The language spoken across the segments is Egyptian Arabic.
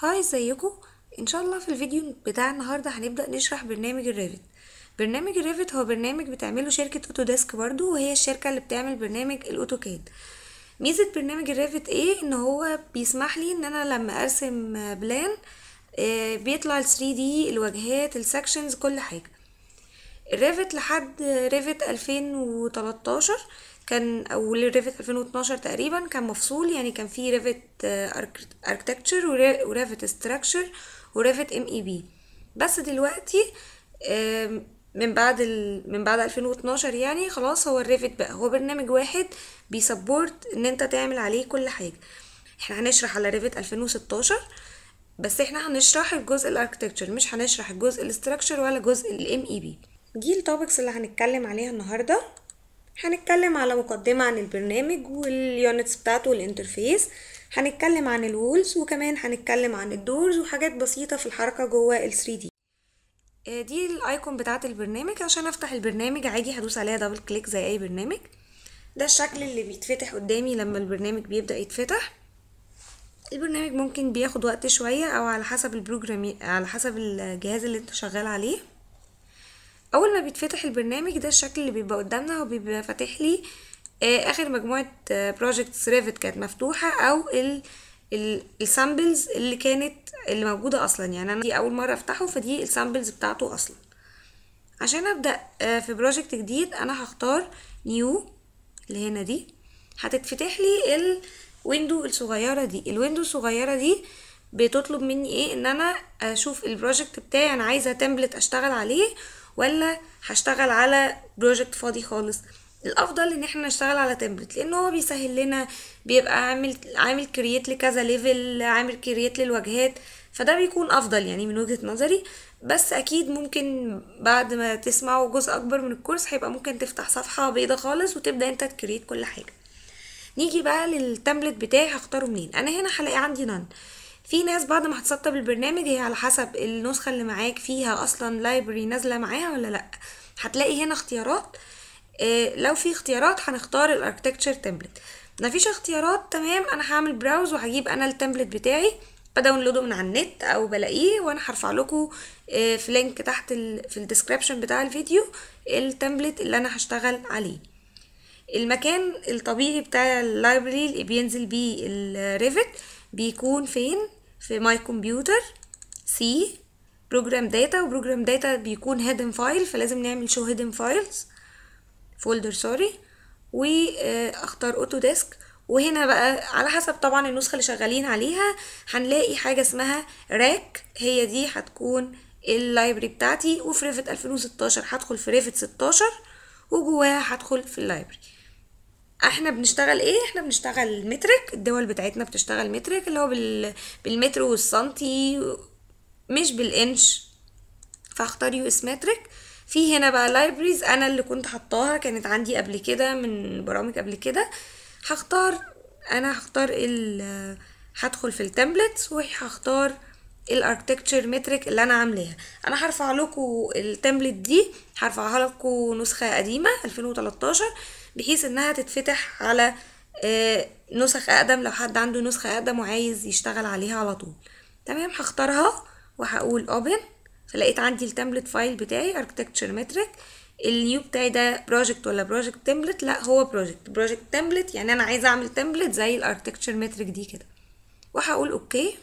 هاي ازيكم ان شاء الله في الفيديو بتاع النهارده هنبدا نشرح برنامج الريفت برنامج الريفت هو برنامج بتعمله شركه اوتوديسك برضو وهي الشركه اللي بتعمل برنامج الاوتوكاد ميزه برنامج الريفت ايه ان هو بيسمح لي ان انا لما ارسم بلان آه، بيطلع ال 3 دي الواجهات السكشنز كل حاجه الريفت لحد ريفت 2013 كان او ريفت 2012 تقريبا كان مفصول يعني كان في ريفت اركتكتشر وريفت ستراكشر وريفت ام اي بي بس دلوقتي آم، من بعد ال... من بعد 2012 يعني خلاص هو الريفت بقى هو برنامج واحد بيسبورت ان انت تعمل عليه كل حاجه احنا هنشرح على ريفت 2016 بس احنا هنشرح الجزء الاركتكتشر مش هنشرح الجزء الاستراكشر ولا جزء الام اي بي دي التوبكس اللي هنتكلم عليها النهارده هنتكلم على مقدمة عن البرنامج واليونتس بتاعته والانترفيس هنتكلم عن الوولز وكمان هنتكلم عن الدورز وحاجات بسيطة في الحركة جوه ال 3D آه، دي الايكون بتاعة البرنامج عشان افتح البرنامج عادي هدوس عليها دبل كليك زي اي برنامج ده الشكل اللي بيتفتح قدامي لما البرنامج بيبدأ يتفتح البرنامج ممكن بياخد وقت شوية او على حسب البروجرام على حسب الجهاز اللي انت شغال عليه اول ما بيتفتح البرنامج ده الشكل اللي بيبقى قدامنا هو بيبقى فاتح لي آه، اخر مجموعه بروجكتس ريفت كانت مفتوحه او ال السامبلز اللي كانت اللي موجوده اصلا يعني انا دي اول مره افتحه فدي السامبلز بتاعته اصلا عشان ابدا آه، في بروجكت جديد انا هختار نيو اللي هنا دي هتتفتح لي الويندو الصغيره دي الويندو الصغيره دي بتطلب مني ايه ان انا اشوف البروجكت بتاعي انا عايزه تمبلت اشتغل عليه ولا هشتغل على بروجكت فاضي خالص الافضل ان احنا نشتغل على تمبلت لان هو بيسهل لنا بيبقى عامل عامل كرييت لكذا ليفل عامل كرييت للواجهات فده بيكون افضل يعني من وجهة نظري بس اكيد ممكن بعد ما تسمعوا جزء اكبر من الكورس هيبقى ممكن تفتح صفحة بيضة خالص وتبدأ انت تكريت كل حاجة نيجي بقى للتمبلت بتاعي هختاره منين انا هنا هلاقي عندي نان في ناس بعد ما هتسطب البرنامج هي على حسب النسخة اللي معاك فيها اصلا لايبرري نازلة معاها ولا لا هتلاقي هنا اختيارات إيه لو في اختيارات هنختار الاركتكتشر تمبلت مفيش اختيارات تمام انا هعمل براوز وهجيب انا التمبلت بتاعي بداونلوده من على النت او بلاقيه وانا هرفع لكم إيه في لينك تحت ال في الديسكريبشن بتاع الفيديو التمبلت اللي انا هشتغل عليه المكان الطبيعي بتاع اللايبرري اللي بينزل بيه الريفت بيكون فين في ماي كمبيوتر سي بروجرام داتا وبروجرام داتا بيكون هيدن فايل فلازم نعمل شو هيدن فايلز فولدر سوري واختار اوتوديسك وهنا بقى على حسب طبعا النسخة اللي شغالين عليها هنلاقي حاجة اسمها راك هي دي هتكون اللايبرري بتاعتي وفي ريفت 2016 هدخل في ريفت 16 وجواها هدخل في اللايبرري احنا بنشتغل ايه احنا بنشتغل مترك الدول بتاعتنا بتشتغل مترك اللي هو بال... بالمتر والسنتي مش بالانش فاختار يو اس مترك في هنا بقى لايبريز انا اللي كنت حطاها كانت عندي قبل كده من برامج قبل كده هختار انا هختار ال هدخل في التمبلتس وهختار الاركتكتشر مترك اللي انا عاملاها انا هرفع لكم التمبلت دي هرفعها لكم نسخه قديمه 2013 بحيث انها تتفتح على آه، نسخ اقدم لو حد عنده نسخه اقدم وعايز يشتغل عليها على طول تمام هختارها وهقول اوبن فلقيت عندي التمبلت فايل بتاعي اركتكتشر مترك النيو بتاعي ده بروجكت ولا بروجكت تمبلت لا هو بروجكت بروجكت تمبلت يعني انا عايزه اعمل تمبلت زي الاركتكتشر مترك دي كده وهقول اوكي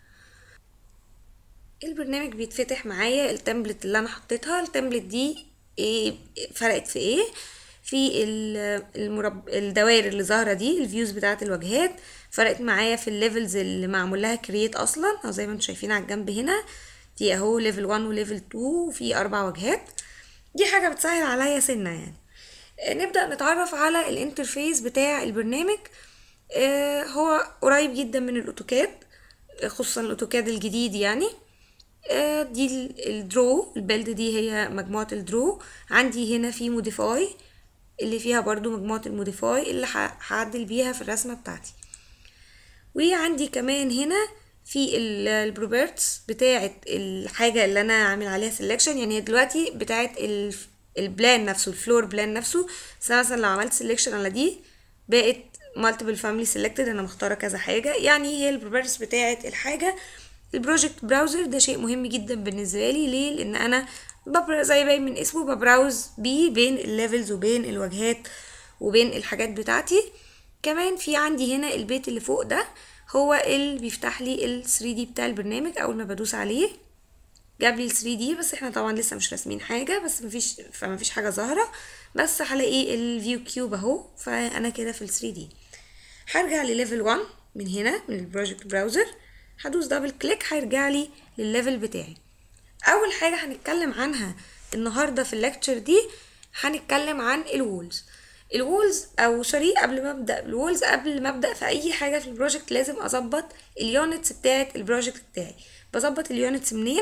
البرنامج بيتفتح معايا التمبلت اللي انا حطيتها التمبلت دي ايه فرقت في ايه في ال- المرب... الدوائر اللي ظاهره دي الفيوز بتاعه الواجهات فرقت معايا في الليفلز اللي معمول لها كرييت اصلا او زي ما انتم شايفين على الجنب هنا دي اهو ليفل 1 وليفل 2 وفي اربع واجهات دي حاجه بتسهل عليا سنه يعني آه، نبدا نتعرف على الانترفيس بتاع البرنامج آه، هو قريب جدا من الاوتوكاد آه، خصوصا الاوتوكاد الجديد يعني آه، دي ال- الدرو البيلد دي هي مجموعة الدرو عندي هنا في موديفاي اللي فيها برضو مجموعة الموديفاي اللي ه- هعدل بيها في الرسمة بتاعتي وعندي كمان هنا في البروبرتس بتاعة الحاجة اللي انا عامل عليها سيلكشن يعني هي دلوقتي بتاعة ال- البلان نفسه الفلور بلان نفسه بس أنا مثلا لو عملت سيلكشن على دي بقت multiple family selected انا مختارة كذا حاجة يعني هي البروبرتس بتاعة الحاجة البروجكت براوزر ده شيء مهم جدا بالنسبه لي ليه لان انا ببر زي باين من اسمه ببراوز بيه بين الليفلز وبين الواجهات وبين الحاجات بتاعتي كمان في عندي هنا البيت اللي فوق ده هو اللي بيفتح لي ال 3 دي بتاع البرنامج اول ما بدوس عليه جاب لي ال 3 دي بس احنا طبعا لسه مش راسمين حاجه بس مفيش فمفيش حاجه ظاهره بس هلاقي الفيو كيوب اهو فانا كده في ال 3 دي هرجع لليفل 1 من هنا من البروجكت براوزر هدوس دبل كليك هيرجع لي للليفل بتاعي اول حاجه هنتكلم عنها النهارده في الليكتشر دي هنتكلم عن الوولز الوولز او سوري قبل ما ابدا الوولز قبل ما ابدا في اي حاجه في البروجكت لازم اظبط اليونتس بتاعه البروجكت بتاعي بظبط اليونتس منين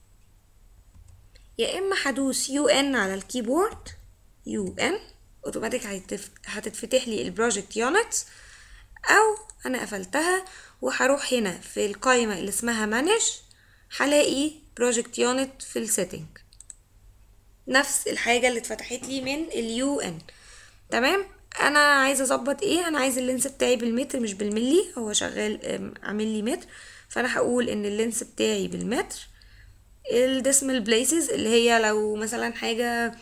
يا اما هدوس يو ان على الكيبورد يو ان اوتوماتيك هتتفتح لي البروجكت يونتس او انا قفلتها وهروح هنا في القائمة اللي اسمها مانج هلاقي بروجكت يونت في السيتنج نفس الحاجة اللي اتفتحت لي من اليو ان تمام انا عايزه اظبط ايه انا عايز اللينس بتاعي بالمتر مش بالملي هو شغال عامل لي متر فانا هقول ان اللينس بتاعي بالمتر الديسمال بليسز اللي هي لو مثلا حاجة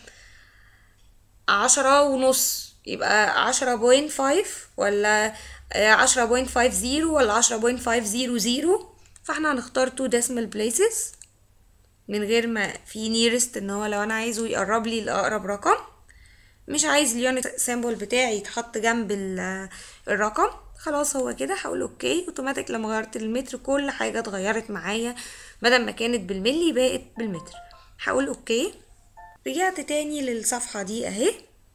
عشرة ونص يبقى عشرة بوينت فايف ولا عشرة بوينت فايف زيرو ولا عشرة بوينت فايف زيرو زيرو فاحنا هنختار تو ديسمال بليسز من غير ما في نيرست ان هو لو انا عايزه يقرب لي لاقرب رقم مش عايز اليونت سيمبل بتاعي يتحط جنب الرقم خلاص هو كده هقول اوكي اوتوماتيك لما غيرت المتر كل حاجه اتغيرت معايا بدل ما كانت بالملي بقت بالمتر هقول اوكي رجعت تاني للصفحه دي اهي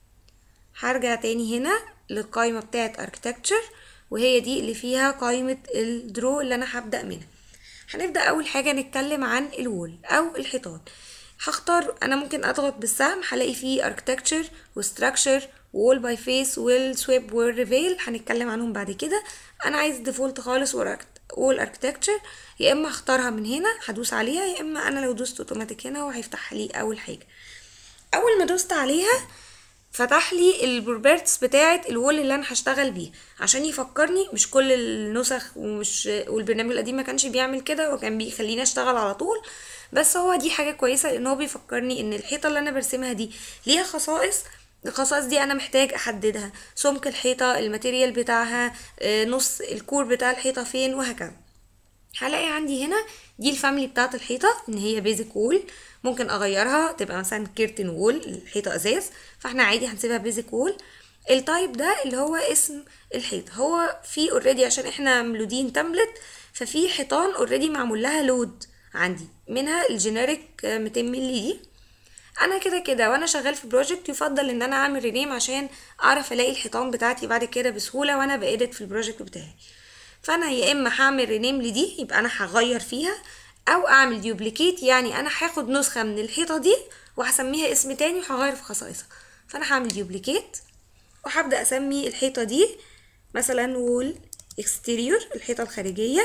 هرجع تاني هنا للقائمه بتاعه اركتكتشر وهي دي اللي فيها قائمه الدرو اللي انا هبدا منها هنبدا اول حاجه نتكلم عن الوول او الحيطان هختار انا ممكن اضغط بالسهم هلاقي فيه اركتكتشر وستراكشر وول باي فيس والسويب والريفيل هنتكلم عنهم بعد كده انا عايز ديفولت خالص وول اركتكتشر يا اما اختارها من هنا هدوس عليها يا اما انا لو دوست اوتوماتيك هنا هو هيفتح لي اول حاجه اول ما دوست عليها فتح لي البروبرتس بتاعه الوول اللي انا هشتغل بيه عشان يفكرني مش كل النسخ ومش والبرنامج القديم ما كانش بيعمل كده وكان بيخليني اشتغل على طول بس هو دي حاجه كويسه لان هو بيفكرني ان الحيطه اللي انا برسمها دي ليها خصائص الخصائص دي انا محتاج احددها سمك الحيطه الماتيريال بتاعها نص الكور بتاع الحيطه فين وهكذا هلاقي عندي هنا دي الفاميلي بتاعه الحيطه ان هي بيزك وول ممكن اغيرها تبقى مثلا كيرتن وول الحيطه ازاز فاحنا عادي هنسيبها بيزك وول التايب ده اللي هو اسم الحيطه هو في اوريدي عشان احنا ملودين تمبلت ففي حيطان اوريدي معمول لها لود عندي منها الجينيريك 200 مللي دي انا كده كده وانا شغال في بروجكت يفضل ان انا اعمل رينيم عشان اعرف الاقي الحيطان بتاعتي بعد كده بسهوله وانا بادت في البروجكت بتاعي فانا يا اما هعمل رينيم لدي يبقى انا هغير فيها او اعمل ديوبليكيت يعني انا هاخد نسخه من الحيطه دي وهسميها اسم تاني وهغير في خصائصها فانا هعمل ديوبليكيت وهبدا اسمي الحيطه دي مثلا وول اكستيريور الحيطه الخارجيه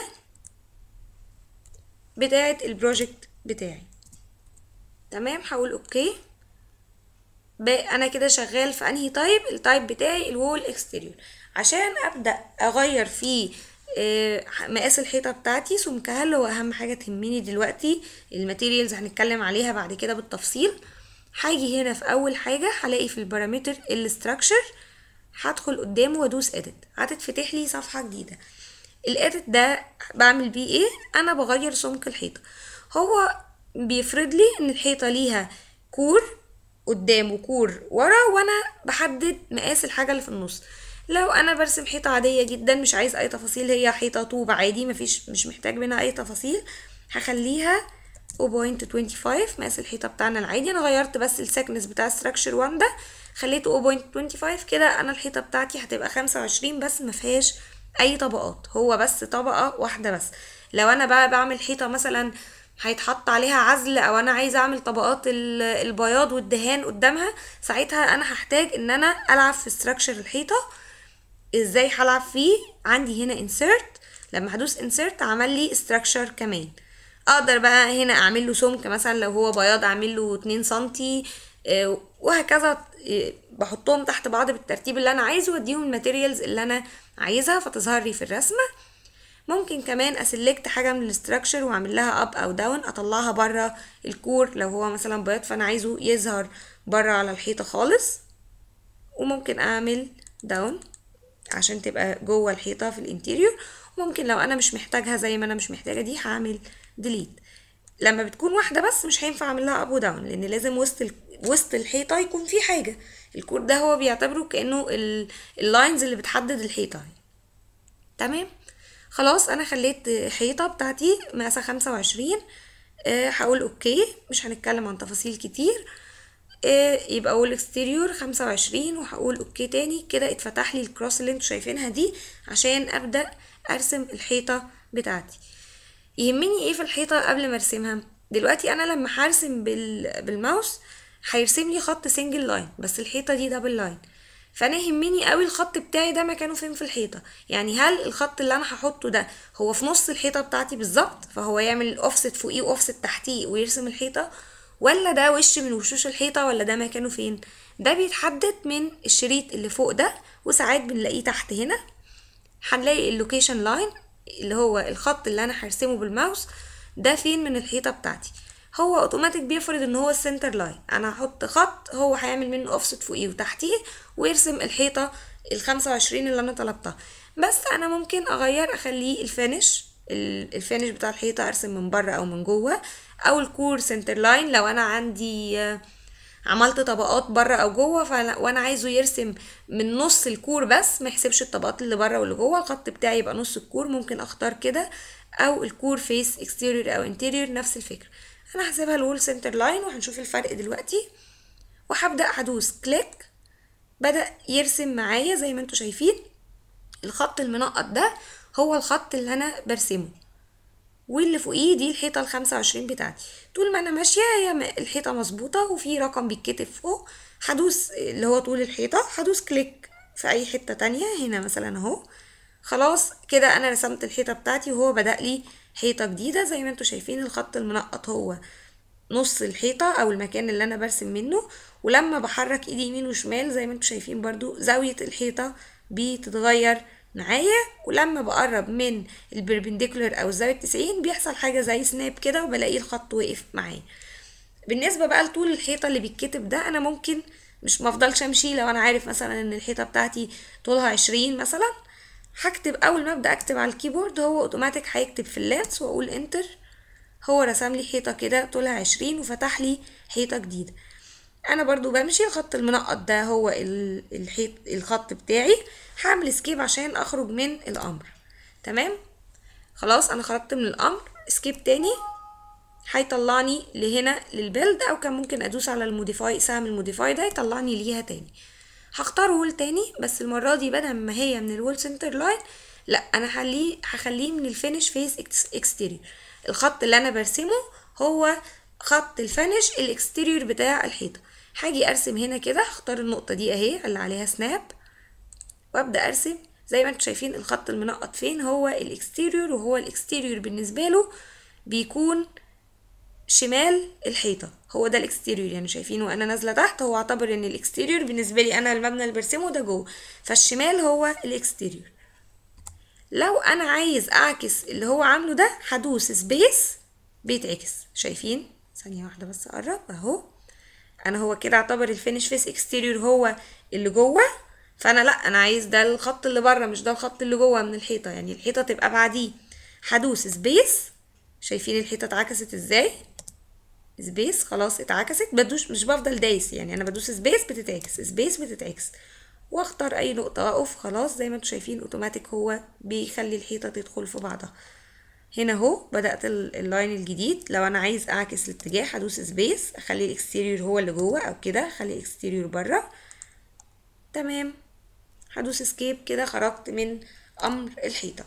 بتاعه البروجكت بتاعي تمام هقول اوكي انا كده شغال في انهي تايب التايب بتاعي الوول اكستيريور عشان ابدا اغير فيه مقاس الحيطه بتاعتي سمكها اللي هو اهم حاجه تهمني دلوقتي الماتيريالز هنتكلم عليها بعد كده بالتفصيل هاجي هنا في اول حاجه هلاقي في البارامتر الاستراكشر هدخل قدامه وادوس اديت هتتفتح لي صفحه جديده الاديت ده بعمل بيه ايه انا بغير سمك الحيطه هو بيفرض لي ان الحيطه ليها كور قدام وكور ورا وانا بحدد مقاس الحاجه اللي في النص لو انا برسم حيطه عاديه جدا مش عايز اي تفاصيل هي حيطه طوب عادي مفيش مش محتاج منها اي تفاصيل هخليها 0.25 مقاس الحيطه بتاعنا العادي انا غيرت بس السكنس بتاع الستراكشر 1 ده خليته 0.25 كده انا الحيطه بتاعتي هتبقى 25 بس مفيهاش اي طبقات هو بس طبقه واحده بس لو انا بقى بعمل حيطه مثلا هيتحط عليها عزل او انا عايزه اعمل طبقات البياض والدهان قدامها ساعتها انا هحتاج ان انا العب في استراكشر الحيطه ازاي هلعب فيه عندي هنا insert لما هدوس insert عمل لي structure كمان اقدر بقى هنا اعمل له سمك مثلا لو هو بياض اعمل له 2 سنتي وهكذا بحطهم تحت بعض بالترتيب اللي انا عايزه واديهم الماتيريالز اللي انا عايزها فتظهر لي في الرسمه ممكن كمان اسلكت حاجه من الاستراكشر واعمل لها اب او داون اطلعها بره الكور لو هو مثلا بيض فانا عايزه يظهر بره على الحيطه خالص وممكن اعمل داون عشان تبقى جوه الحيطه في الانتيريور ممكن لو انا مش محتاجها زي ما انا مش محتاجه دي هعمل ديليت لما بتكون واحده بس مش هينفع اعمل لها اب وداون لان لازم وسط ال... وسط الحيطه يكون في حاجه الكور ده هو بيعتبره كانه ال... اللاينز اللي بتحدد الحيطه تمام خلاص انا خليت حيطه بتاعتي مقاسها خمسة وعشرين أه هقول اوكي مش هنتكلم عن تفاصيل كتير أه يبقى اقول اكستيريور خمسة وعشرين وهقول اوكي تاني كده اتفتح لي الكروس اللي انتوا شايفينها دي عشان ابدا ارسم الحيطه بتاعتي يهمني ايه في الحيطه قبل ما ارسمها دلوقتي انا لما هرسم بال... بالماوس هيرسم لي خط سنجل لاين بس الحيطه دي دبل لاين فانا يهمني قوي الخط بتاعي ده مكانه فين في الحيطه يعني هل الخط اللي انا هحطه ده هو في نص الحيطه بتاعتي بالظبط فهو يعمل اوفست فوقيه واوفست تحتيه ويرسم الحيطه ولا ده وش من وشوش الحيطه ولا ده مكانه فين ده بيتحدد من الشريط اللي فوق ده وساعات بنلاقيه تحت هنا هنلاقي اللوكيشن لاين اللي هو الخط اللي انا هرسمه بالماوس ده فين من الحيطه بتاعتي هو اوتوماتيك بيفرض ان هو السنتر لاين انا هحط خط هو هيعمل منه اوفست فوقيه وتحتيه ويرسم الحيطه الخمسة وعشرين اللي انا طلبتها بس انا ممكن اغير اخليه الفينش الفينش بتاع الحيطه ارسم من بره او من جوه او الكور سنتر لاين لو انا عندي عملت طبقات بره او جوه فأنا وانا عايزه يرسم من نص الكور بس ما يحسبش الطبقات اللي بره واللي جوه الخط بتاعي يبقى نص الكور ممكن اختار كده او الكور فيس اكستيريور او انتيريور نفس الفكره انا هسيبها الوول سنتر لاين وهنشوف الفرق دلوقتي وهبدا هدوس كليك بدا يرسم معايا زي ما انتوا شايفين الخط المنقط ده هو الخط اللي انا برسمه واللي فوقيه دي الحيطة الخمسة وعشرين بتاعتي طول ما انا ماشية هي الحيطة مظبوطة وفي رقم بيتكتب فوق هدوس اللي هو طول الحيطة هدوس كليك في اي حتة تانية هنا مثلا اهو خلاص كده انا رسمت الحيطة بتاعتي وهو بدأ لي حيطة جديدة زي ما انتوا شايفين الخط المنقط هو نص الحيطة او المكان اللي انا برسم منه ولما بحرك ايدي يمين وشمال زي ما انتوا شايفين برضو زاوية الحيطة بتتغير معايا ولما بقرب من البربنديكولر او الزاوية التسعين بيحصل حاجة زي سناب كده وبلاقي الخط وقف معايا بالنسبة بقى لطول الحيطة اللي بيتكتب ده انا ممكن مش مفضلش امشي لو انا عارف مثلا ان الحيطة بتاعتي طولها عشرين مثلا هكتب اول ما ابدا اكتب على الكيبورد هو اوتوماتيك هيكتب في اللانس واقول انتر هو رسم لي حيطه كده طولها عشرين وفتح لي حيطه جديده انا برضو بمشي الخط المنقط ده هو الحيط الخط بتاعي هعمل سكيب عشان اخرج من الامر تمام خلاص انا خرجت من الامر سكيب تاني هيطلعني لهنا للبيلد او كان ممكن ادوس على الموديفاي سهم الموديفاي ده يطلعني ليها تاني هختار وول تاني بس المرة دي بدل ما هي من الوول سنتر لاين لا انا هخليه هخليه من الفينش فيس اكستيريور الخط اللي انا برسمه هو خط الفينش الاكستيريور بتاع الحيطة هاجي ارسم هنا كده هختار النقطة دي اهي اللي عليها سناب وابدأ ارسم زي ما انتم شايفين الخط المنقط فين هو الاكستيريور وهو الاكستيريور بالنسبة له بيكون شمال الحيطه هو ده الاكستيريور يعني شايفينه وانا نازله تحت هو اعتبر ان الاكستيريور بالنسبه لي انا المبنى اللي برسمه ده جوه فالشمال هو الاكستيريور لو انا عايز اعكس اللي هو عامله ده هدوس سبيس بيتعكس شايفين ثانيه واحده بس اقرب اهو انا هو كده اعتبر الفينش فيس اكستيريور هو اللي جوه فانا لا انا عايز ده الخط اللي بره مش ده الخط اللي جوه من الحيطه يعني الحيطه تبقى بعديه هدوس سبيس شايفين الحيطه اتعكست ازاي سبيس خلاص اتعكست بدوس مش بفضل دايس يعني انا بدوس سبيس بتتعكس سبيس بتتعكس واختار اي نقطة اقف خلاص زي ما انتم شايفين اوتوماتيك هو بيخلي الحيطة تدخل في بعضها هنا اهو بدأت اللاين الجديد لو انا عايز اعكس الاتجاه هدوس سبيس اخلي الاكستيريور هو اللي جوه او كده اخلي الاكستيريور بره تمام هدوس اسكيب كده خرجت من امر الحيطه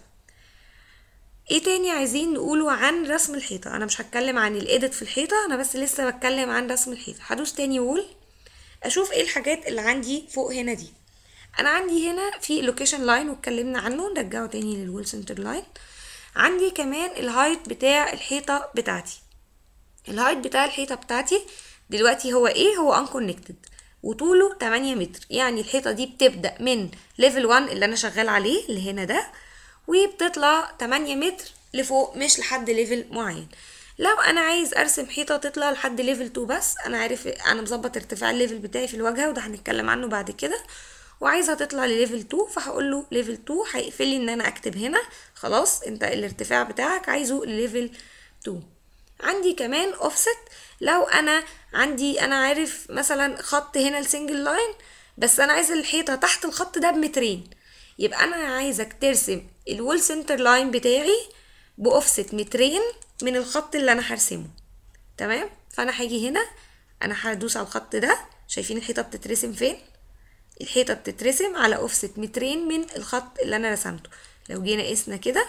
ايه تاني عايزين نقوله عن رسم الحيطة انا مش هتكلم عن الايديت في الحيطة انا بس لسه بتكلم عن رسم الحيطة هدوس تاني وول اشوف ايه الحاجات اللي عندي فوق هنا دي انا عندي هنا في لوكيشن لاين واتكلمنا عنه نرجعه تاني للوول سنتر لاين عندي كمان الهايت بتاع الحيطة بتاعتي الهايت بتاع الحيطة بتاعتي دلوقتي هو ايه هو انكونكتد وطوله 8 متر يعني الحيطة دي بتبدأ من ليفل 1 اللي انا شغال عليه اللي هنا ده وبتطلع 8 متر لفوق مش لحد ليفل معين لو انا عايز ارسم حيطه تطلع لحد ليفل 2 بس انا عارف انا مظبط ارتفاع الليفل بتاعي في الواجهه وده هنتكلم عنه بعد كده وعايزها تطلع لليفل 2 فهقول له ليفل 2 هيقفل لي ان انا اكتب هنا خلاص انت الارتفاع بتاعك عايزه لليفل 2 عندي كمان اوفست لو انا عندي انا عارف مثلا خط هنا السنجل لاين بس انا عايز الحيطه تحت الخط ده بمترين يبقى انا عايزك ترسم الوول سنتر لاين بتاعي باوفست مترين من الخط اللي انا هرسمه تمام فانا هاجي هنا انا هدوس على الخط ده شايفين الحيطه بتترسم فين الحيطه بتترسم على اوفست مترين من الخط اللي انا رسمته لو جينا قسنا كده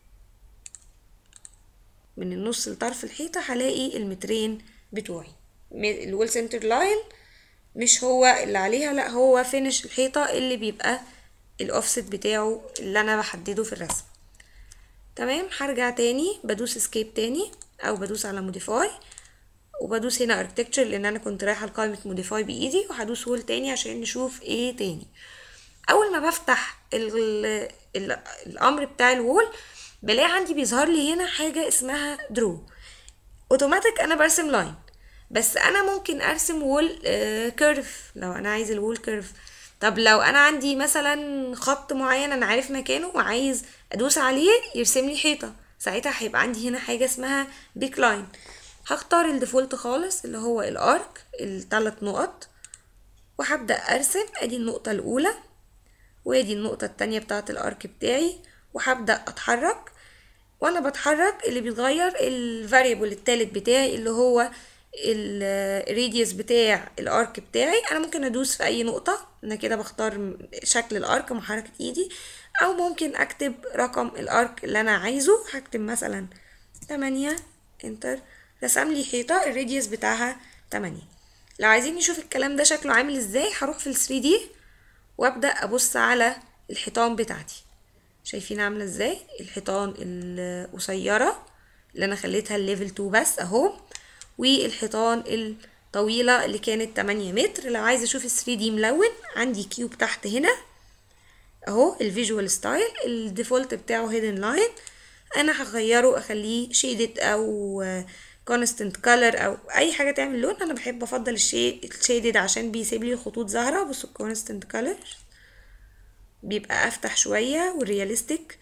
من النص لطرف الحيطه هلاقي المترين بتوعي الوول سنتر لاين مش هو اللي عليها لا هو فينش الحيطه اللي بيبقى الاوفست بتاعه اللي انا بحدده في الرسم تمام هرجع تاني بدوس اسكيب تاني او بدوس على موديفاي وبدوس هنا اركتكتشر لان انا كنت رايحه لقائمه موديفاي بايدي وهدوس وول تاني عشان نشوف ايه تاني اول ما بفتح ال ال الامر بتاع الوول بلاقي عندي بيظهر لي هنا حاجه اسمها درو اوتوماتيك انا برسم لاين بس انا ممكن ارسم وول كيرف لو انا عايز الوول كيرف طب لو انا عندي مثلا خط معين انا عارف مكانه وعايز ادوس عليه يرسم لي حيطه ساعتها هيبقى عندي هنا حاجه اسمها بيك لاين هختار الديفولت خالص اللي هو الارك الثلاث نقط وهبدا ارسم ادي النقطه الاولى وادي النقطه التانية بتاعه الارك بتاعي وهبدا اتحرك وانا بتحرك اللي بيتغير الفاريبل التالت بتاعي اللي هو الريديوس بتاع الارك بتاعي انا ممكن ادوس في اي نقطة انا كده بختار شكل الارك مع حركة ايدي او ممكن اكتب رقم الارك اللي انا عايزه هكتب مثلا تمانية انتر رسم لي حيطة الريديوس بتاعها تمانية لو عايزين نشوف الكلام ده شكله عامل ازاي هروح في ال 3 دي وابدا ابص على الحيطان بتاعتي شايفين عامله ازاي الحيطان القصيره اللي انا خليتها الليفل 2 بس اهو والحيطان الطويله اللي كانت 8 متر لو عايزه اشوف ال 3 دي ملون عندي كيوب تحت هنا اهو الفيجوال ستايل الديفولت بتاعه هيدن لاين انا هغيره اخليه شيدد او كونستنت كولر او اي حاجه تعمل لون انا بحب افضل الشيدد عشان بيسيب لي الخطوط ظاهره بصوا الكونستنت كولر بيبقى افتح شويه والرياليستيك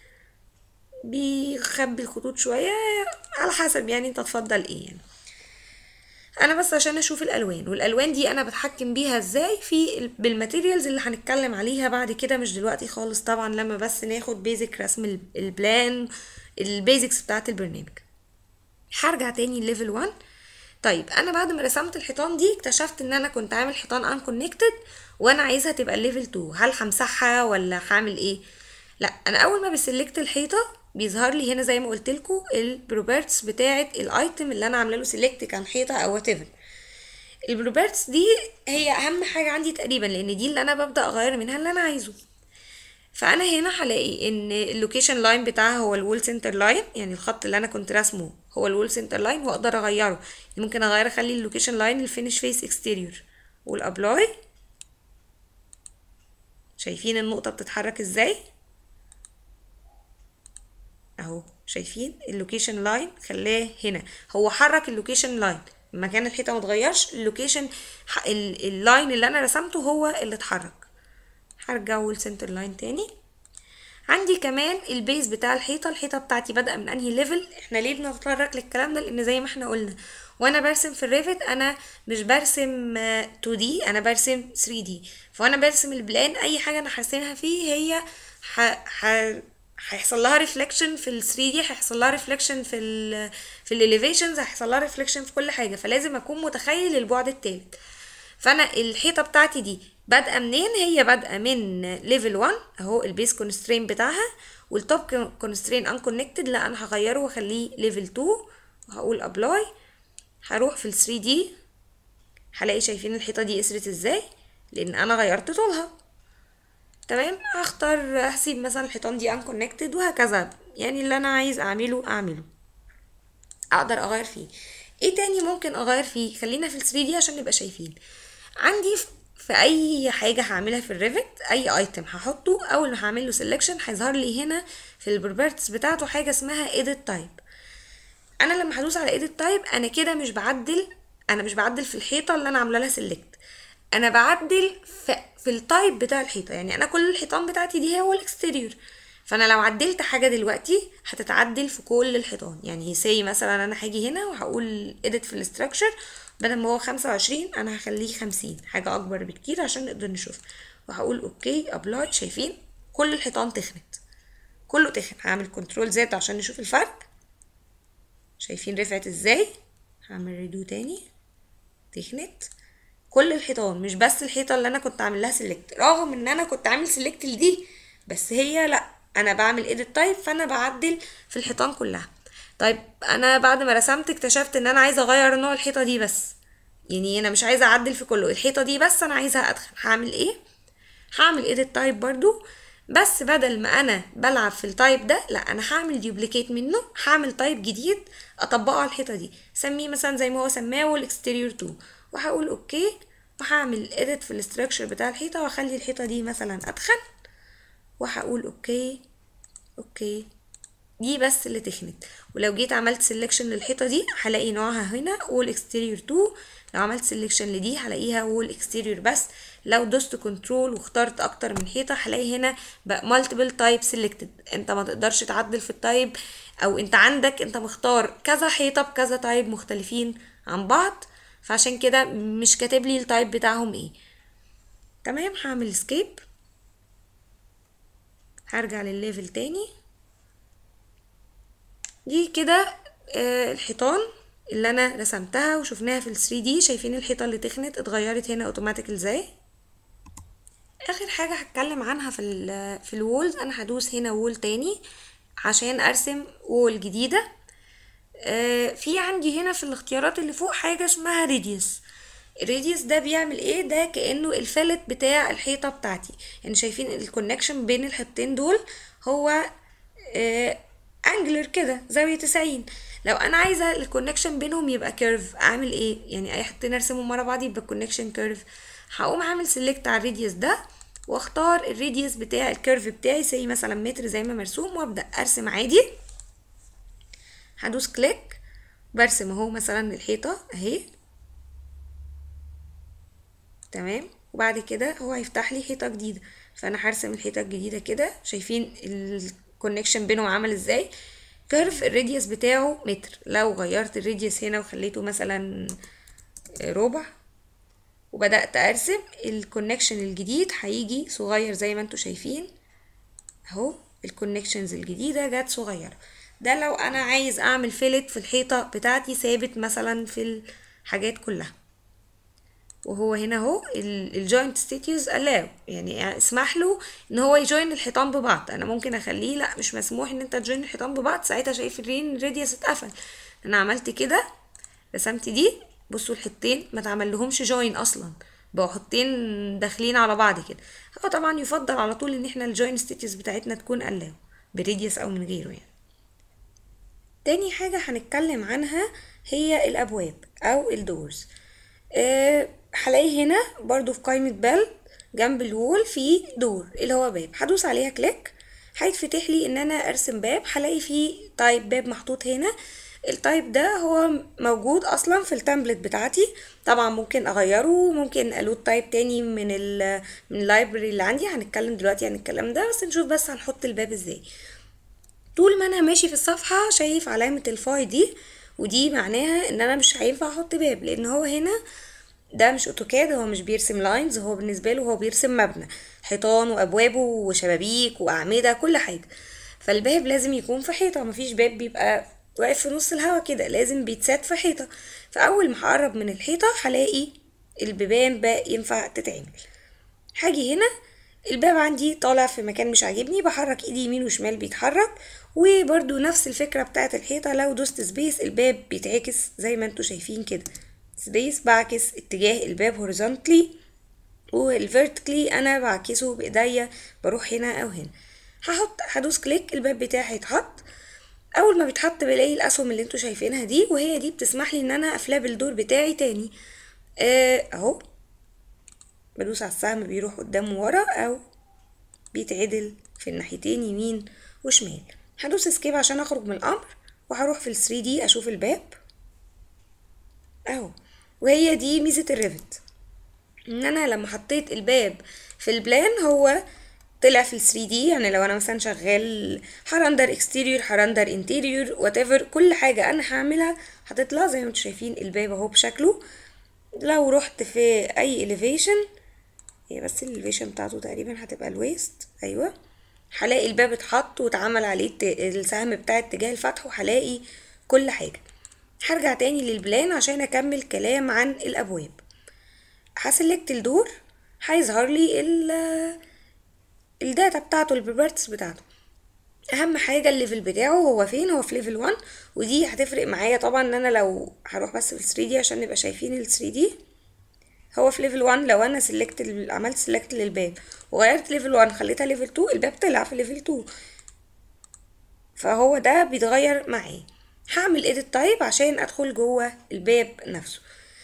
بيخبي الخطوط شويه على حسب يعني انت تفضل ايه يعني انا بس عشان اشوف الالوان والالوان دي انا بتحكم بيها ازاي في بالماتيريالز اللي هنتكلم عليها بعد كده مش دلوقتي خالص طبعا لما بس ناخد بيزك رسم البلان البيزكس بتاعت البرنامج هرجع تاني ليفل 1 طيب انا بعد ما رسمت الحيطان دي اكتشفت ان انا كنت عامل حيطان ان كونكتد وانا عايزها تبقى ليفل 2 هل همسحها ولا هعمل ايه لا انا اول ما بسلكت الحيطه بيظهر لي هنا زي ما قلت لكم البروبرتس بتاعه الايتم اللي انا عامله له سيلكت كان حيطه او وات ايفر البروبرتس دي هي اهم حاجه عندي تقريبا لان دي اللي انا ببدا اغير منها اللي انا عايزه فانا هنا هلاقي ان اللوكيشن لاين بتاعها هو الوول سنتر لاين يعني الخط اللي انا كنت راسمه هو الوول سنتر لاين واقدر اغيره يعني ممكن اغير اخلي اللوكيشن لاين الفينش فيس اكستيريور والابلاي شايفين النقطة بتتحرك ازاي اهو شايفين اللوكيشن لاين خلاه هنا هو حرك اللوكيشن لاين مكان الحيطة متغيرش اللوكيشن اللاين اللي انا رسمته هو اللي اتحرك هرجع والسنتر لاين تاني عندي كمان البيز بتاع الحيطة الحيطة بتاعتي بادئة من انهي ليفل احنا ليه بنتطرق للكلام ده لان زي ما احنا قلنا وانا برسم في الريفت انا مش برسم 2 دي انا برسم 3 دي فانا برسم البلان اي حاجة انا هرسمها فيه هي ح... ح... هيحصل لها ريفليكشن في ال 3 دي هيحصل لها ريفليكشن في ال في الاليفيشنز هيحصل لها ريفليكشن في كل حاجه فلازم اكون متخيل البعد التالت فانا الحيطه بتاعتي دي بادئه منين هي بادئه من ليفل 1 اهو البيس كونسترين بتاعها والتوب كونسترين ان كونكتد لا انا هغيره واخليه ليفل 2 وهقول ابلاي هروح في ال 3 دي هلاقي شايفين الحيطه دي قسرت ازاي لان انا غيرت طولها تمام هختار هسيب مثلا الحيطان دي ان كونكتد وهكذا يعني اللي انا عايز اعمله اعمله اقدر اغير فيه ايه تاني ممكن اغير فيه خلينا في ال 3 دي عشان نبقى شايفين عندي في اي حاجه هعملها في الريفت اي ايتم هحطه اول ما هعمل له سيلكشن هيظهر لي هنا في البروبرتيز بتاعته حاجه اسمها edit type انا لما هدوس على edit type انا كده مش بعدل انا مش بعدل في الحيطه اللي انا عامله لها سيلكت انا بعدل في, في التايب بتاع الحيطه يعني انا كل الحيطان بتاعتي دي هو الاكستيريور فانا لو عدلت حاجه دلوقتي هتتعدل في كل الحيطان يعني سي مثلا انا هاجي هنا وهقول edit في الاستراكشر بدل ما هو خمسة وعشرين انا هخليه خمسين حاجه اكبر بكتير عشان نقدر نشوف وهقول اوكي ابلاي شايفين كل الحيطان تخنت كله تخن هعمل كنترول زد عشان نشوف الفرق شايفين رفعت ازاي هعمل ريدو تاني تخنت كل الحيطان مش بس الحيطه اللي انا كنت عامل لها سيلكت رغم ان انا كنت عامل سيلكت لدي بس هي لا انا بعمل ايديت تايب فانا بعدل في الحيطان كلها طيب انا بعد ما رسمت اكتشفت ان انا عايزه اغير نوع الحيطه دي بس يعني انا مش عايزه اعدل في كله الحيطه دي بس انا عايزه ادخل هعمل ايه هعمل ايديت تايب برضو بس بدل ما انا بلعب في التايب ده لا انا هعمل ديوبليكيت منه هعمل تايب جديد اطبقه على الحيطه دي سميه مثلا زي ما هو سماه الاكستيريور 2 وهقول اوكي وهعمل edit في الاستراكشر بتاع الحيطه واخلي الحيطه دي مثلا ادخن وهقول اوكي اوكي دي بس اللي تخنت ولو جيت عملت سيلكشن للحيطه دي هلاقي نوعها هنا وول اكستيريور 2 لو عملت سيلكشن لدي هلاقيها وول اكستيريور بس لو دوست كنترول واخترت اكتر من حيطه هلاقي هنا بقى مالتيبل تايب سيلكتد انت ما تقدرش تعدل في التايب او انت عندك انت مختار كذا حيطه بكذا تايب مختلفين عن بعض فعشان كده مش كاتب لي التايب بتاعهم ايه تمام هعمل اسكيب هرجع للليفل تاني دي كده آه الحيطان اللي انا رسمتها وشفناها في ال 3 دي شايفين الحيطه اللي تخنت اتغيرت هنا اوتوماتيك ازاي اخر حاجه هتكلم عنها في ال في الوولز انا هدوس هنا وول تاني عشان ارسم وول جديده آه في عندي هنا في الاختيارات اللي فوق حاجه اسمها ريديوس الريديوس ده بيعمل ايه ده كانه الفلت بتاع الحيطه بتاعتي يعني شايفين الكونكشن بين الحيطتين دول هو آه انجلر كده زاويه 90 لو انا عايزه الكونكشن بينهم يبقى كيرف اعمل ايه يعني اي حاجتين ارسمهم ورا بعض يبقى الكونكشن كيرف هقوم اعمل سيلكت على الريديوس ده واختار الريديوس بتاع الكيرف بتاعي زي مثلا متر زي ما مرسوم وابدا ارسم عادي هدوس كليك برسم اهو مثلا الحيطه اهي تمام وبعد كده هو هيفتح لي حيطه جديده فانا هرسم الحيطه الجديده كده شايفين الكونكشن بينهم عمل ازاي كيرف الراديوس بتاعه متر لو غيرت الراديوس هنا وخليته مثلا ربع وبدأت ارسم الكونكشن الجديد هيجي صغير زي ما انتوا شايفين اهو الكونكشنز الجديدة جت صغيرة ده لو انا عايز اعمل فيلت في الحيطة بتاعتي ثابت مثلا في الحاجات كلها وهو هنا اهو الجوينت ستيتيوز الاو يعني اسمح له ان هو يجوين الحيطان ببعض انا ممكن اخليه لا مش مسموح ان انت تجوين الحيطان ببعض ساعتها شايف الرين راديوس اتقفل انا عملت كده رسمت دي بصوا الحتين ما تعمل لهمش جوين اصلا بقوا حطين داخلين على بعض كده هو طبعا يفضل على طول ان احنا الجوين ستيتيوز بتاعتنا تكون الاو بريديوس او من غيره يعني تاني حاجة هنتكلم عنها هي الابواب او الدورز أه هلاقي هنا برضو في قائمة بل جنب الوول في دور اللي هو باب هدوس عليها كليك هيتفتح لي ان انا ارسم باب هلاقي فيه تايب باب محطوط هنا التايب ده هو موجود اصلا في التمبلت بتاعتي طبعا ممكن اغيره ممكن الود تايب تاني من ال من اللايبرري اللي عندي هنتكلم دلوقتي عن الكلام ده بس نشوف بس هنحط الباب ازاي طول ما انا ماشي في الصفحه شايف علامه الفاي دي ودي معناها ان انا مش هينفع احط باب لان هو هنا ده مش اوتوكاد هو مش بيرسم لاينز هو بالنسبه له هو بيرسم مبنى حيطان وابوابه وشبابيك واعمده كل حاجه فالباب لازم يكون في حيطه مفيش باب بيبقى واقف في نص الهوا كده لازم بيتسات في حيطه فاول ما هقرب من الحيطه هلاقي البيبان بقى ينفع تتعمل هاجي هنا الباب عندي طالع في مكان مش عاجبني بحرك ايدي يمين وشمال بيتحرك وبرده نفس الفكره بتاعه الحيطه لو دوست سبيس الباب بيتعكس زي ما انتوا شايفين كده سبيس بعكس اتجاه الباب هوريزونتلي والفيرتيكلي انا بعكسه بايديا بروح هنا او هنا هحط هدوس كليك الباب بتاعي هيتحط اول ما بيتحط بلاقي الاسهم اللي انتوا شايفينها دي وهي دي بتسمح لي ان انا افلاب الدور بتاعي تاني اه اهو بدوس على السهم بيروح قدام وورا او بيتعدل في الناحيتين يمين وشمال هدوس اسكيب عشان اخرج من الامر وهروح في ال 3 دي اشوف الباب اهو وهي دي ميزة الريفت ان انا لما حطيت الباب في البلان هو طلع في ال 3 دي يعني لو انا مثلا شغال هرندر اكستيريور هرندر انتيريور وات ايفر كل حاجه انا هعملها هتطلع زي ما انتم شايفين الباب اهو بشكله لو رحت في اي elevation هي بس الاليفيشن بتاعته تقريبا هتبقى الويست ايوه هلاقي الباب اتحط واتعمل عليه السهم بتاع اتجاه الفتح وهلاقي كل حاجه هرجع تاني للبلان عشان اكمل كلام عن الابواب هسلكت الدور هيظهر لي الداتا بتاعته البروبرتيز بتاعته اهم حاجه الليفل بتاعه هو فين هو في ليفل 1 ودي هتفرق معايا طبعا ان انا لو هروح بس في 3 دي عشان نبقى شايفين ال 3 دي هو في ليفل 1 لو انا سلكت عملت سلكت للباب وغيرت ليفل 1 خليتها ليفل 2 الباب طلع في ليفل 2 فهو ده بيتغير معايا هعمل edit type عشان ادخل جوه الباب نفسه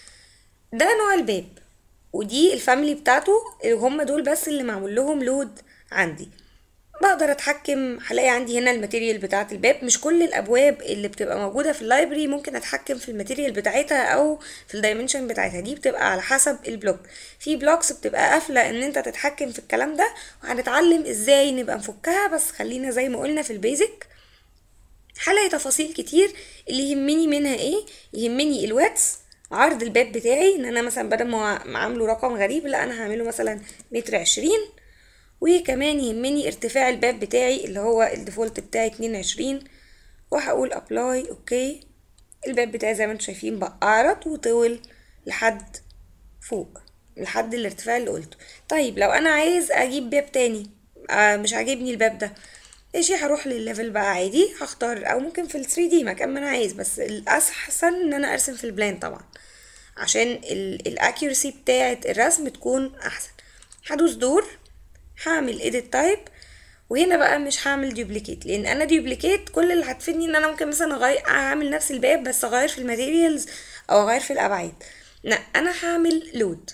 ده نوع الباب ودي الفاميلي بتاعته هم دول بس اللي معمول لهم لود عندي بقدر اتحكم هلاقي عندي هنا الماتيريال بتاعه الباب مش كل الابواب اللي بتبقى موجوده في اللايبرري ممكن اتحكم في الماتيريال بتاعتها او في الدايمنشن بتاعتها دي بتبقى على حسب البلوك في بلوكس بتبقى قافله ان انت تتحكم في الكلام ده وهنتعلم ازاي نبقى نفكها بس خلينا زي ما قلنا في البيزك هلاقي تفاصيل كتير اللي يهمني منها ايه يهمني الواتس عرض الباب بتاعي ان انا مثلا بدل ما عامله رقم غريب لا انا هعمله مثلا متر عشرين وكمان يهمني ارتفاع الباب بتاعي اللي هو الديفولت بتاعي اتنين وعشرين وهقول ابلاي اوكي الباب بتاعي زي ما انتم شايفين بقى اعرض وطول لحد فوق لحد الارتفاع اللي قلته طيب لو انا عايز اجيب باب تاني آه مش عاجبني الباب ده ماشي هروح للليفل بقى عادي هختار او ممكن في ال 3 دي مكان ما انا عايز بس الاحسن ان انا ارسم في البلان طبعا عشان الاكيورسي بتاعه الرسم تكون احسن هدوس دور هعمل edit type وهنا بقى مش هعمل دوبليكيت لان انا دوبليكيت كل اللي هتفيدني ان انا ممكن مثلا اغير اعمل نفس الباب بس اغير في الماتيريالز او اغير في الابعاد لا انا هعمل لود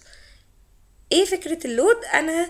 ايه فكرة اللود انا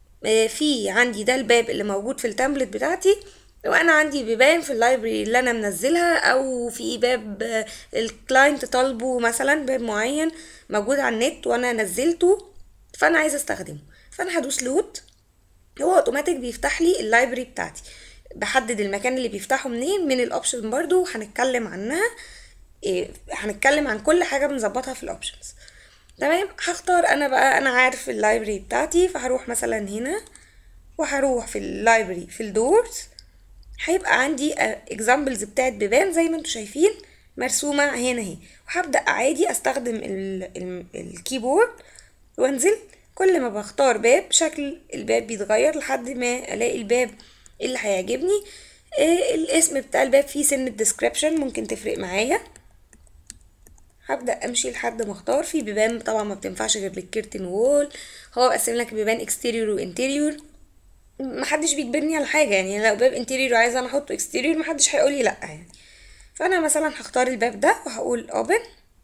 في عندي ده الباب اللي موجود في التمبلت بتاعتي وانا عندي بيبان في اللايبرري اللي انا منزلها او في باب الكلاينت طالبه مثلا باب معين موجود على النت وانا نزلته فانا عايزه استخدمه فانا هدوس لود هو اوتوماتيك بيفتح لي اللايبرري بتاعتي بحدد المكان اللي بيفتحه منين من الاوبشن برضو هنتكلم عنها إيه هنتكلم عن كل حاجه بنظبطها في الاوبشنز تمام هختار انا بقى انا عارف اللايبرري بتاعتي فهروح مثلا هنا وهروح في اللايبرري في الدورز هيبقى عندي اكزامبلز بتاعت بيبان زي ما انتم شايفين مرسومة هنا اهي وهبدأ عادي استخدم الكيبورد وانزل كل ما بختار باب شكل الباب بيتغير لحد ما الاقي الباب اللي هيعجبني إيه الاسم بتاع الباب فيه سن الديسكريبشن ممكن تفرق معايا هبدا امشي لحد ما اختار في بيبان طبعا ما بتنفعش غير للكيرتن وول هو قسم لك بيبان اكستيريور وانتيريور محدش بيجبرني على حاجه يعني لو باب انتيريور عايزه انا احطه اكستيريور محدش هيقول لي لا يعني فانا مثلا هختار الباب ده وهقول اوبن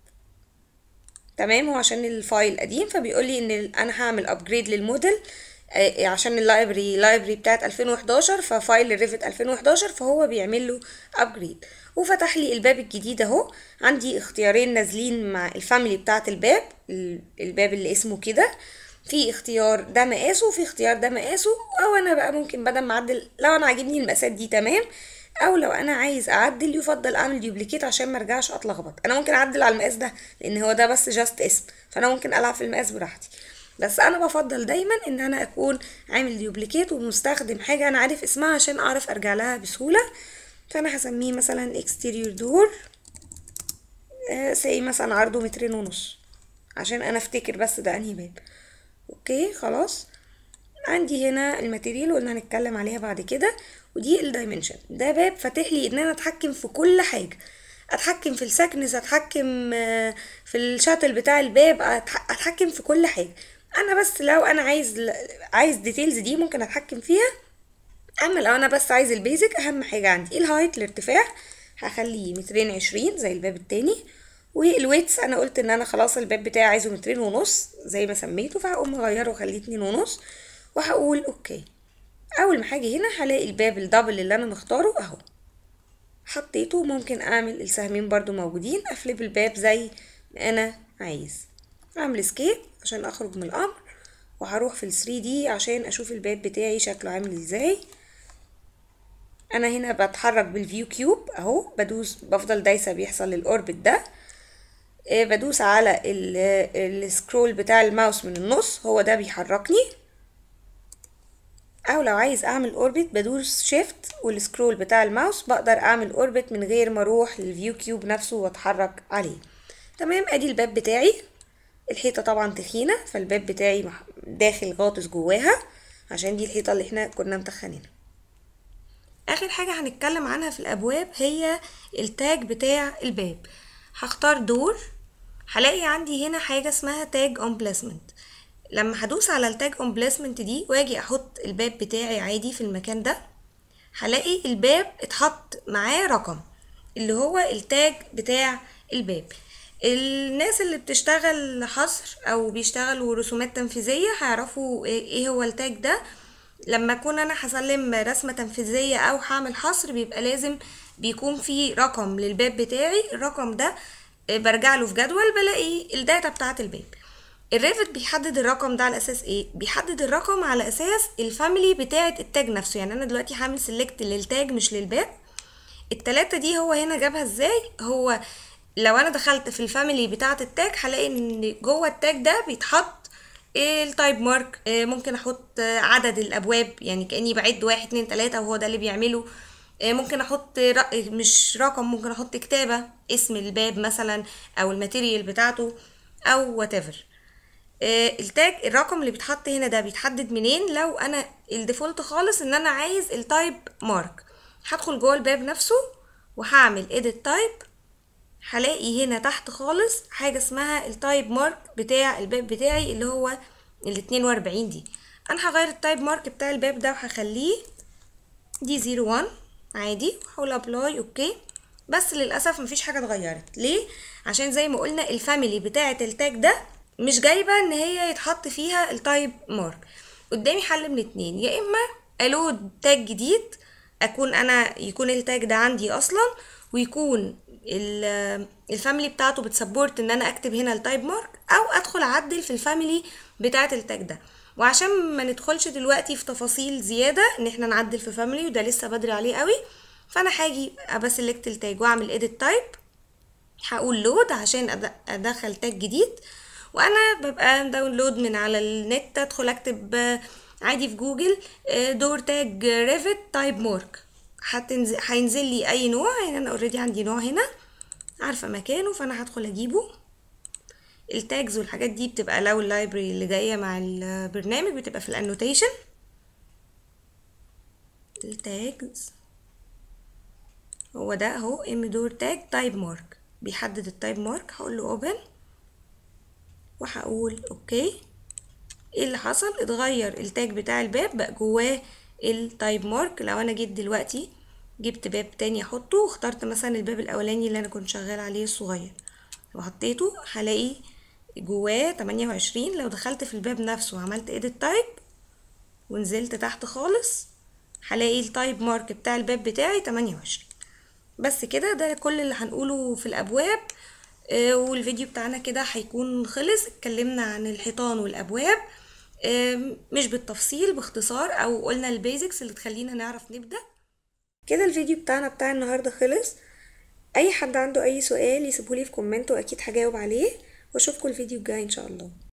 تمام هو عشان الفايل قديم فبيقول لي ان انا هعمل ابجريد للموديل عشان اللايبرري لايبرري بتاعت 2011 ففايل الريفت 2011 فهو بيعمل له ابجريد وفتح لي الباب الجديد اهو عندي اختيارين نازلين مع الفاميلي بتاعت الباب الباب اللي اسمه كده في اختيار ده مقاسه وفي اختيار ده مقاسه او انا بقى ممكن بدل ما اعدل لو انا عاجبني المقاسات دي تمام او لو انا عايز اعدل يفضل اعمل دوبليكيت عشان ما ارجعش اتلخبط انا ممكن اعدل على المقاس ده لان هو ده بس جاست اسم فانا ممكن العب في المقاس براحتي بس انا بفضل دايما ان انا اكون عامل دوبليكيت ومستخدم حاجه انا عارف اسمها عشان اعرف ارجع لها بسهوله فانا هسميه مثلا اكستيريور دور سي مثلا عرضه مترين ونص عشان انا افتكر بس ده انهي باب اوكي خلاص عندي هنا الماتيريال واللي هنتكلم عليها بعد كده ودي الدايمنشن ده باب فاتح لي ان انا اتحكم في كل حاجه اتحكم في السكنس اتحكم في الشاتل بتاع الباب اتحكم في كل حاجه انا بس لو انا عايز عايز ديتيلز دي ممكن اتحكم فيها اما لو انا بس عايز البيزك اهم حاجه عندي الهايت الارتفاع هخليه مترين عشرين زي الباب التاني والويتس انا قلت ان انا خلاص الباب بتاعي عايزه مترين ونص زي ما سميته فهقوم اغيره واخليه اتنين ونص وهقول اوكي اول ما هاجي هنا هلاقي الباب الدبل اللي انا مختاره اهو حطيته ممكن اعمل السهمين برضو موجودين افلب الباب زي ما انا عايز اعمل اسكيب عشان اخرج من الامر وهروح في ال 3 دي عشان اشوف الباب بتاعي شكله عامل ازاي انا هنا بتحرك بالفيو كيوب اهو بدوس بفضل دايسه بيحصل الاوربت ده آه، بدوس على السكرول بتاع الماوس من النص هو ده بيحركني او لو عايز اعمل اوربت بدوس شيفت والسكرول بتاع الماوس بقدر اعمل اوربت من غير ما اروح للفيو كيوب نفسه واتحرك عليه تمام ادي الباب بتاعي الحيطه طبعا تخينه فالباب بتاعي مح- داخل غاطس جواها عشان دي الحيطه اللي احنا كنا متخنينها اخر حاجه هنتكلم عنها في الابواب هي التاج بتاع الباب هختار دور هلاقي عندي هنا حاجه اسمها تاج اون بليسمنت لما هدوس على التاج اون بليسمنت دي واجي احط الباب بتاعي عادي في المكان ده هلاقي الباب اتحط معاه رقم اللي هو التاج بتاع الباب الناس اللي بتشتغل حصر او بيشتغلوا رسومات تنفيذية هيعرفوا ايه إيه هو التاج ده لما اكون انا هسلم رسمة تنفيذية او هعمل حصر بيبقى لازم بيكون في رقم للباب بتاعي الرقم ده آه، برجع له في جدول بلاقي الداتا بتاعة الباب الريفت بيحدد الرقم ده على اساس ايه بيحدد الرقم على اساس الفاميلي بتاعه التاج نفسه يعني انا دلوقتي هعمل سيلكت للتاج مش للباب التلاتة دي هو هنا جابها ازاي هو لو انا دخلت في الفاميلي بتاعه التاج هلاقي ان جوه التاج ده بيتحط التايب مارك آه، ممكن احط آه، عدد الابواب يعني كاني بعد واحد اتنين تلاته وهو ده اللي بيعمله آه، ممكن احط رق... مش رقم ممكن احط كتابه اسم الباب مثلا او الماتيريال بتاعته او whatever آه، التاج الرقم اللي بيتحط هنا ده بيتحدد منين لو انا الديفولت خالص ان انا عايز التايب مارك هدخل جوه الباب نفسه وهعمل edit type هلاقي هنا تحت خالص حاجة اسمها التايب مارك بتاع الباب بتاعي اللي هو ال 42 دي انا هغير التايب مارك بتاع الباب ده وهخليه دي زيرو وان عادي وهقول ابلاي اوكي بس للاسف مفيش حاجه اتغيرت ليه عشان زي ما قلنا الفاميلي بتاعه التاج ده مش جايبه ان هي يتحط فيها التايب مارك قدامي حل من اتنين يا اما الود تاج جديد اكون انا يكون التاج ده عندي اصلا ويكون ال- الفاميلي بتاعته بتسبورت ان انا اكتب هنا التايب مارك او ادخل اعدل في الفاميلي بتاعه التاج ده وعشان ما ندخلش دلوقتي في تفاصيل زياده ان احنا نعدل في فاميلي وده لسه بدري عليه قوي فانا هاجي ابسلكت التاج واعمل edit type هقول لود عشان أد- ادخل تاج جديد وانا ببقى داونلود من على النت ادخل اكتب آه، عادي في جوجل آه، دور تاج ريفت تايب مارك هتنزل هينزل لي اي نوع يعني انا اوريدي عندي نوع هنا عارفه مكانه فانا هدخل اجيبه التاجز والحاجات دي بتبقى لو اللايبرري اللي جايه مع البرنامج بتبقى في الانوتيشن التاجز هو ده اهو ام دور تاج تايب مارك بيحدد التايب مارك هقول له اوبن وهقول اوكي ايه اللي حصل اتغير التاج بتاع الباب بقى جواه التايب مارك لو انا جيت دلوقتي جبت باب تاني احطه واخترت مثلا الباب الاولاني اللي انا كنت شغال عليه الصغير وحطيته هلاقي جواه 28 لو دخلت في الباب نفسه وعملت edit type ونزلت تحت خالص هلاقي التايب مارك بتاع الباب بتاعي 28 بس كده ده كل اللي هنقوله في الابواب آه، والفيديو بتاعنا كده هيكون خلص اتكلمنا عن الحيطان والابواب آم، مش بالتفصيل باختصار او قلنا البيزكس اللي تخلينا نعرف نبدأ كده الفيديو بتاعنا بتاع النهاردة خلص اي حد عنده اي سؤال يسيبهولي في كومنت واكيد هجاوب عليه واشوفكم الفيديو الجاي ان شاء الله